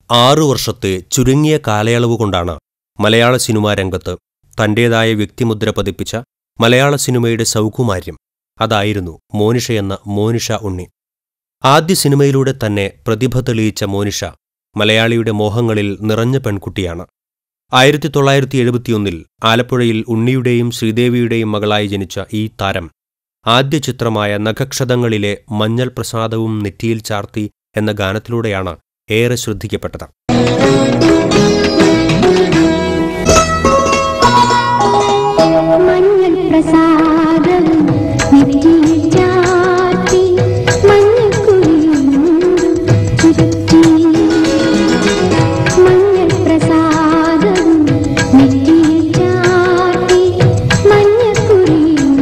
ആറു വർഷത്തെ ചുരുങ്ങിയ കാലയളവ് കൊണ്ടാണ് മലയാള സിനിമാ രംഗത്ത് തന്റേതായ വ്യക്തിമുദ്ര പതിപ്പിച്ച മലയാള സിനിമയുടെ സൗകുമാര്യം അതായിരുന്നു മോനിഷ എന്ന മോനിഷ ഉണ്ണി ആദ്യ സിനിമയിലൂടെ തന്നെ പ്രതിഭ തെളിയിച്ച മോനിഷ മലയാളിയുടെ മോഹങ്ങളിൽ നിറഞ്ഞ പെൺകുട്ടിയാണ് ആയിരത്തി തൊള്ളായിരത്തി എഴുപത്തിയൊന്നിൽ ആലപ്പുഴയിൽ ഉണ്ണിയുടെയും ശ്രീദേവിയുടെയും മകളായി ജനിച്ച ഈ താരം ആദ്യ ചിത്രമായ നഖക്ഷതങ്ങളിലെ മഞ്ഞൾ പ്രസാദവും നെറ്റിയിൽ ചാർത്തി എന്ന ഗാനത്തിലൂടെയാണ് ഏറെ ശ്രദ്ധിക്കപ്പെട്ടത് മഞ്ഞൾ പ്രസാദം നെറ്റിയിൽ ചാർത്തി മഞ്ഞക്കുളിയും ചുറ്റി മഞ്ഞൾ പ്രസാദം നെറ്റിയിൽ ചാർത്തി മഞ്ഞക്കുളിയും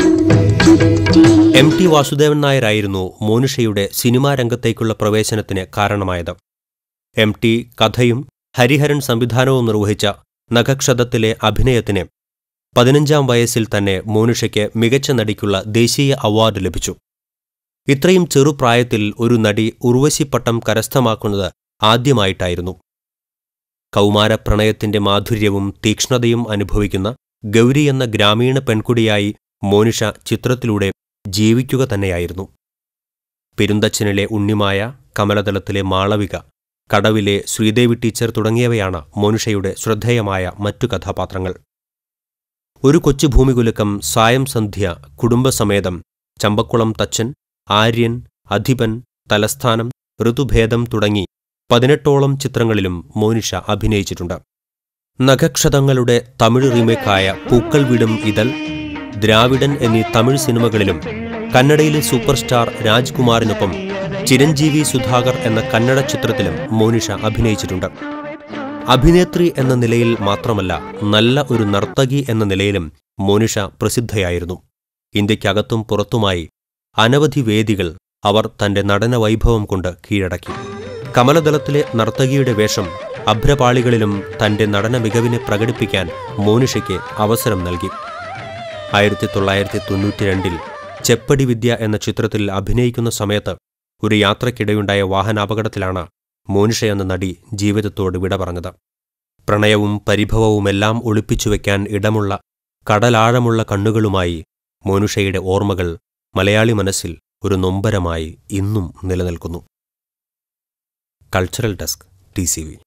ചുറ്റി എം ടി വാസുദേവൻ നായരായിരുന്നു മോനിഷയുടെ സിനിമാ രംഗത്തേക്കുള്ള പ്രവേശനത്തിന് കാരണമായത് എം ടി കഥയും ഹരിഹരൻ സംവിധാനവും നിർവഹിച്ച നഖക്ഷതത്തിലെ അഭിനയത്തിന് പതിനഞ്ചാം വയസ്സിൽ തന്നെ മോനിഷയ്ക്ക് മികച്ച നടിക്കുള്ള ദേശീയ അവാർഡ് ലഭിച്ചു ഇത്രയും ചെറുപ്രായത്തിൽ ഒരു നടി ഉർവശിപ്പട്ടം കരസ്ഥമാക്കുന്നത് ആദ്യമായിട്ടായിരുന്നു കൗമാരപ്രണയത്തിന്റെ മാധുര്യവും തീക്ഷ്ണതയും അനുഭവിക്കുന്ന ഗൗരി എന്ന ഗ്രാമീണ പെൺകുടിയായി മോനിഷ ചിത്രത്തിലൂടെ ജീവിക്കുക തന്നെയായിരുന്നു പെരുന്തച്ഛനിലെ ഉണ്ണിമായ കമലതലത്തിലെ മാളവിക കടവിലെ ശ്രീദേവി ടീച്ചർ തുടങ്ങിയവയാണ് മോനിഷയുടെ ശ്രദ്ധേയമായ മറ്റു കഥാപാത്രങ്ങൾ ഒരു കൊച്ചു ഭൂമികുലുക്കം സായം സന്ധ്യ കുടുംബസമേതം ചമ്പക്കുളം തച്ചൻ ആര്യൻ അധിപൻ തലസ്ഥാനം ഋതുഭേദം തുടങ്ങി പതിനെട്ടോളം ചിത്രങ്ങളിലും മോനിഷ അഭിനയിച്ചിട്ടുണ്ട് നഖക്ഷതങ്ങളുടെ തമിഴ് റീമേക്കായ പൂക്കൾ വിടും ഇതൾ ദ്രാവിഡൻ എന്നീ തമിഴ് സിനിമകളിലും കന്നഡയിലെ സൂപ്പർ സ്റ്റാർ രാജ്കുമാറിനൊപ്പം ചിരഞ്ജീവി സുധാകർ എന്ന കന്നഡ ചിത്രത്തിലും മോനിഷ അഭിനയിച്ചിട്ടുണ്ട് അഭിനേത്രി എന്ന നിലയിൽ മാത്രമല്ല നല്ല ഒരു നർത്തകി എന്ന നിലയിലും മോനിഷ പ്രസിദ്ധയായിരുന്നു ഇന്ത്യക്കകത്തും പുറത്തുമായി അനവധി വേദികൾ അവർ തന്റെ നടന വൈഭവം കൊണ്ട് കീഴടക്കി കമലദളത്തിലെ നർത്തകിയുടെ വേഷം അഭ്രപാളികളിലും തന്റെ നടന മികവിനെ പ്രകടിപ്പിക്കാൻ മോനിഷയ്ക്ക് അവസരം നൽകി ആയിരത്തി തൊള്ളായിരത്തി തൊണ്ണൂറ്റിരണ്ടിൽ ചെപ്പടി വിദ്യ എന്ന ചിത്രത്തിൽ അഭിനയിക്കുന്ന സമയത്ത് ഒരു യാത്രക്കിടെയുണ്ടായ വാഹനാപകടത്തിലാണ് മോനിഷ എന്ന നടി ജീവിതത്തോട് വിട പറഞ്ഞത് പ്രണയവും പരിഭവവുമെല്ലാം ഒളിപ്പിച്ചുവെക്കാൻ ഇടമുള്ള കടലാഴമുള്ള കണ്ണുകളുമായി മോനുഷയുടെ ഓർമ്മകൾ മലയാളി മനസ്സിൽ ഒരു നൊമ്പരമായി ഇന്നും നിലനിൽക്കുന്നു cultural desk T C V